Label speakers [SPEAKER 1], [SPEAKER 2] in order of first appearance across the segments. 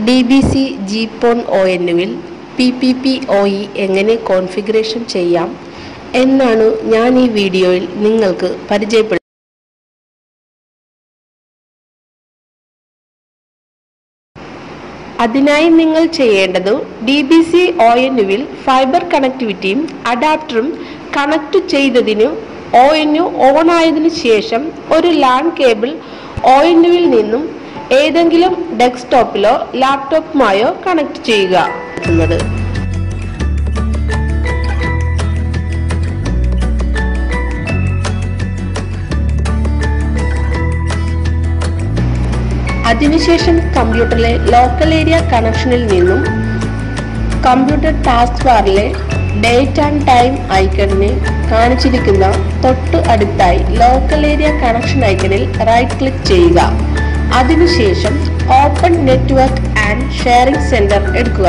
[SPEAKER 1] D B C GPON O എന്നുവിൽ P P P O E എങ്ങനെ configuration ചെയ്യാം എന്നാണ് ഞാൻ ഈ വീഡിയോയിൽ നിങ്ങൾക്ക് പരിചയപ്പെടുത്തുന്നത് അതിനായി നിങ്ങൾ ചെയ്യേണ്ടത് ഡി ബി സി ഒ എന്നുവിൽ ഫൈബർ കണക്ടിവിറ്റിയും അഡാപ്റ്ററും കണക്ട് ചെയ്തതിന് ഒ എന്നു ഓൺ ആയതിനു ശേഷം ഒരു ലാൻ കേബിൾ ഒ എന്നുവിൽ നിന്നും ഏതെങ്കിലും ഡെസ്ക്ടോപ്പിലോ ലാപ്ടോപ്പുമായോ കണക്ട് ചെയ്യുക എന്നത് അതിനുശേഷം കമ്പ്യൂട്ടറിലെ ലോക്കൽ ഏരിയ കണക്ഷനിൽ നിന്നും കമ്പ്യൂട്ടർ ടാസ്ക് ബാറിലെ ഡേറ്റ് ആൻഡ് ടൈം ഐക്കണിനെ കാണിച്ചിരിക്കുന്ന തൊട്ട് അടുത്തായി ലോക്കൽ ഏരിയ കണക്ഷൻ ഐക്കണിൽ റൈറ്റ് ക്ലിക്ക് ചെയ്യുക അതിനുശേഷം open network and sharing centre എടുക്കുക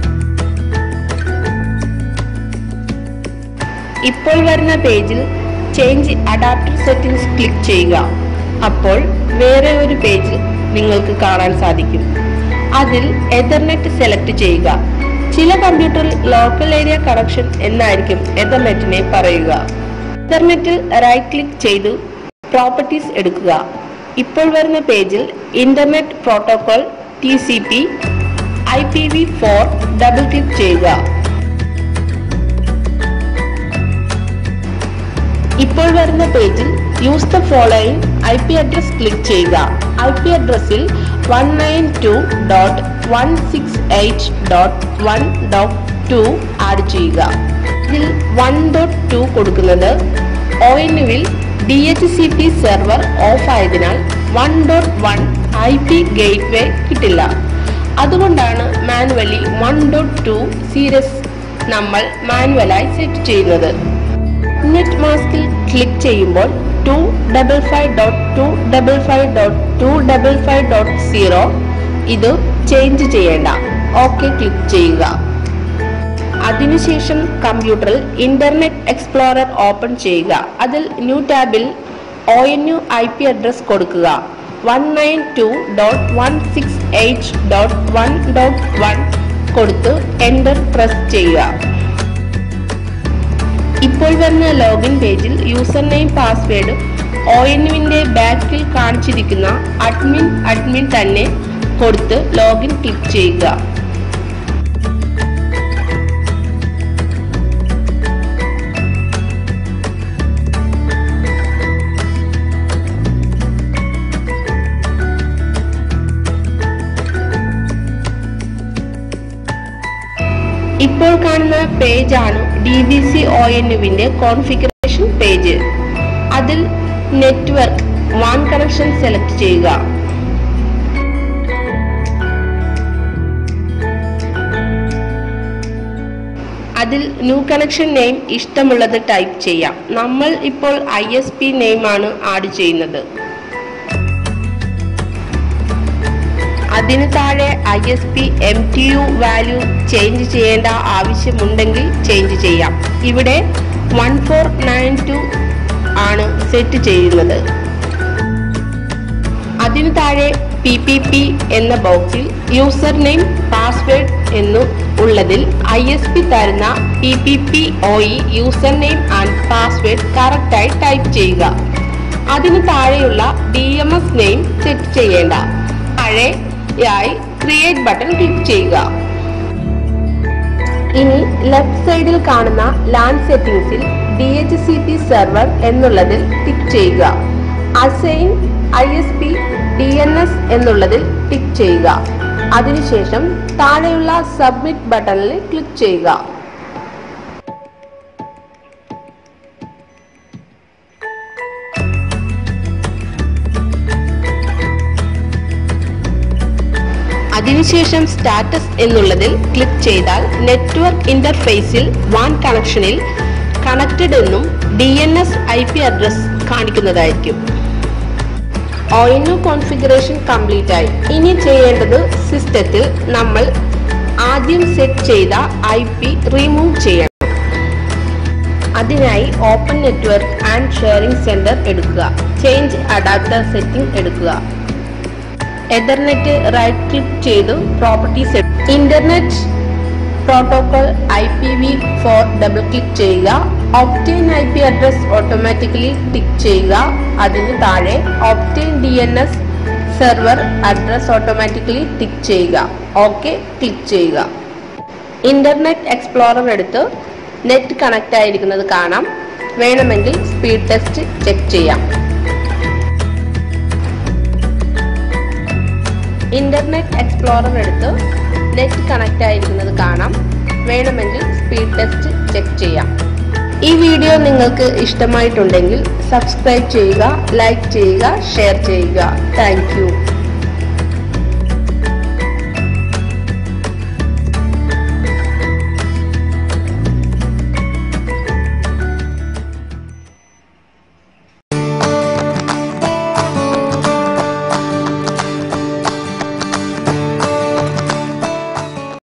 [SPEAKER 1] ഇപ്പോൾ വരുന്ന പേജിൽ ചേഞ്ച് അഡാപ്റ്റർ സെറ്റിംഗ്സ് ക്ലിക്ക് ചെയ്യുക അപ്പോൾ വേറെ ഒരു പേജ് നിങ്ങൾക്ക് കാണാൻ സാധിക്കും അതിൽ എതർനെറ്റ് സെലക്ട് ചെയ്യുക ചില കമ്പ്യൂട്ടറിൽ ലോക്കൽ ഏരിയ കണക്ഷൻ എന്നായിരിക്കും എതർനെറ്റിനെ പറയുക എതർനെറ്റിൽ റൈറ്റ് ക്ലിക്ക് ചെയ്ത് പ്രോപ്പർട്ടീസ് എടുക്കുക ഇപ്പോൾ വരുന്ന പേജിൽ internet protocol T C P I P V four double click ചെയ്യുക ഇപ്പോൾ വരുന്ന പേജിൽ use the following I P address click ചെയ്യുക ഐ പി അഡ്രസ്സിൽ one nine two dot one six eight dot one dot two add ചെയ്യുക ഇതിൽ one dot two കൊടുക്കുന്നത് O എന്നുവിൽ D H C P server off ആയതിനാൽ one dot one I P gateway കിട്ടില്ല അതുകൊണ്ടാണ് manually one dot two series നമ്മൾ മാനുവലായി set ചെയ്യുന്നത് നെറ്റ് മാസ്കിൽ ക്ലിക്ക് ചെയ്യുമ്പോൾ two double five dot two double five dot two double five dot zero ഇത് change ചെയ്യേണ്ട ഓക്കെ ക്ലിക്ക് ചെയ്യുക അതിനുശേഷം കമ്പ്യൂട്ടറിൽ ഇന്റർനെറ്റ് എക്സ്പ്ലോറർ ഓപ്പൺ ചെയ്യുക അതിൽ ന്യൂ ടാബിൽ O N U I P address കൊടുക്കുക one nine two dot one six eight dot one dot one കൊടുത്ത് എൻ്റർ പ്രസ് ചെയ്യുക ഇപ്പോൾ വരുന്ന ലോഗിൻ പേജിൽ യൂസർ നെയിം പാസ്വേഡ് ഒ എന്നുവിന്റെ ബാക്കിൽ കാണിച്ചിരിക്കുന്ന അഡ്മിൻ അഡ്മിൻ തന്നെ കൊടുത്ത് ലോഗിൻ ക്ലിക്ക് ചെയ്യുക ഇപ്പോൾ കാണുന്ന പേജാണ് ഡി ബി സി ഒ എന്നുവിന്റെ കോൺഫിഗറേഷൻ പേജ് അതിൽ നെറ്റ്വർക്ക് വാൻ കണക്ഷൻ സെലക്ട് ചെയ്യുക അതിൽ ന്യൂ കണക്ഷൻ നെയിം ഇഷ്ടമുള്ളത് ടൈപ്പ് ചെയ്യാം നമ്മൾ ഇപ്പോൾ ഐ എസ് പി നെയിമാണ് ആഡ് ചെയ്യുന്നത് അതിന് താഴെ I S P M T U value change ചെയ്യേണ്ട ആവശ്യമുണ്ടെങ്കിൽ ചേഞ്ച് ചെയ്യാം ഇവിടെ വൺ ഫോർ നയൻ ടു ആണ് സെറ്റ് ചെയ്യുന്നത് അതിനു താഴെ പി പി പി എന്ന ബോക്സിൽ യൂസർ നെയിം പാസ്വേഡ് എന്നു ഉള്ളതിൽ ഐ എസ് പി തരുന്ന P P P O E user name and password കറക്റ്റായി ടൈപ്പ് ചെയ്യുക അതിനു താഴെയുള്ള D M S name set ചെയ്യേണ്ട താഴെ ായി ക്രിയേറ്റ് ബട്ടൺ ക്ലിക്ക് ചെയ്യുക ഇനി ലെഫ്റ്റ് സൈഡിൽ കാണുന്ന ലാൻ സെറ്റിംഗ്സിൽ D H C P server എന്നുള്ളതിൽ ടിക്ക് ചെയ്യുക assign I S P D N S എന്നുള്ളതിൽ ടിക്ക് ചെയ്യുക അതിനുശേഷം താഴെയുള്ള സബ്മിറ്റ് ബട്ടണിൽ ക്ലിക്ക് ചെയ്യുക അതിനുശേഷം സ്റ്റാറ്റസ് എന്നുള്ളതിൽ ക്ലിക്ക് ചെയ്താൽ നെറ്റ്വർക്ക് ഇന്റർഫേസിൽ വാൻ കണക്ഷനിൽ കണക്റ്റഡ് എന്നും D N S I P address കാണിക്കുന്നതായിരിക്കും O N U configuration complete ആയി ഇനി ചെയ്യേണ്ടത് സിസ്റ്റത്തിൽ നമ്മൾ ആദ്യം സെറ്റ് ചെയ്ത ഐ പി റിമൂവ് ചെയ്യണം അതിനായി open network and sharing centre എടുക്കുക ചേഞ്ച് അഡാപ്റ്റർ സെറ്റിംഗ് എടുക്കുക എഥർനെറ്റ് റൈറ്റ് ക്ലിക്ക് ചെയ്ത് properties internet protocol I P V four double click ചെയ്യുക obtain I P address automatically tick ചെയ്യുക അതിന് താഴെ obtain D N S server address automatically tick ചെയ്യുക okay click ചെയ്യുക Internet Explorer എടുത്ത് net connect ആയിരിക്കുന്നത് കാണാം വേണമെങ്കിൽ സ്പീഡ് ടെസ്റ്റ് ചെക്ക് ചെയ്യാം ഇന്റർനെറ്റ് എക്സ്പ്ലോറർ എടുത്ത് നെറ്റ് കണക്റ്റ് ആയിരിക്കുന്നത് കാണാം വേണമെങ്കിൽ സ്പീഡ് ടെസ്റ്റ് ചെക്ക് ചെയ്യാം ഈ വീഡിയോ നിങ്ങൾക്ക് ഇഷ്ടമായിട്ടുണ്ടെങ്കിൽ സബ്സ്ക്രൈബ് ചെയ്യുക ലൈക്ക് ചെയ്യുക ഷെയർ ചെയ്യുക താങ്ക്